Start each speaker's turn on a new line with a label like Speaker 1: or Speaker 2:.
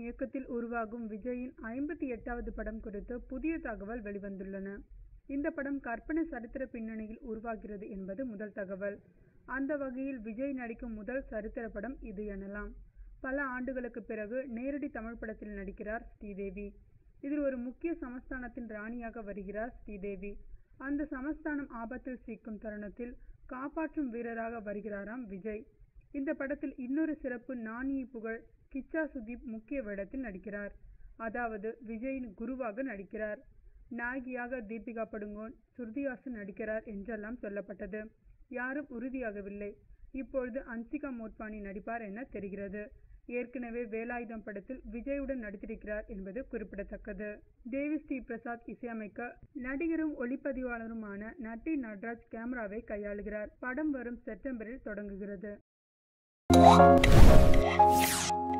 Speaker 1: இயக்கத்தில் உருவாகும் விஜயின் ஐம்பத்தி எட்டாவது படம் குறித்து புதிய தகவல் வெளிவந்துள்ளன. இந்த படம் கற்பனை சரித்திர பின்னணியில் உருவாகிறது என்பது முதல் தகவல். அந்த வகையில் விஜய் நடிக்கும் முதல் சரித்திர படம் இது எனலாம். பல ஆண்டுகளுக்கு பிறகு நேரடி தமிழ் படத்தில் நடிக்கிறார் ஸ்ரீதேவி. இதில் ஒரு முக்கிய சமஸ்தானத்தின் ராணியாக வருகிறார் ஸ்ரீதேவி. அந்த சமஸ்தானம் ஆபத்தில் சிக்கும் தருணத்தில் காப்பாற்றும் வீரராக வருகிறாராம் விஜய். இந்த படத்தில் இன்னொரு சிறப்பு நானியை புகழ் கிச்சா சுதீப் முக்கிய வேடத்தில் நடிக்கிறார். அதாவது விஜயின் குருவாக நடிக்கிறார். நாயகியாக தீபிகா படுகோன், சுருதிஹாசன் நடிக்கிறார் என்றெல்லாம் சொல்லப்பட்டது. யாரும் உறுதியாகவில்லை. இப்பொழுது ஹன்சிகா மோட்வானி நடிப்பார் என தெரிகிறது. ஏற்கனவே வேலாயுதம் படத்தில் விஜயுடன் நடித்திருக்கிறார் என்பது குறிப்பிடத்தக்கது. தேவி ஸ்ரீ பிரசாத் இசையமைக்க நடிகரும் ஒளிப்பதிவாளருமான நட்டி நடராஜ் கேமராவை கையாளுகிறார். படம் வரும் செப்டம்பரில் தொடங்குகிறது.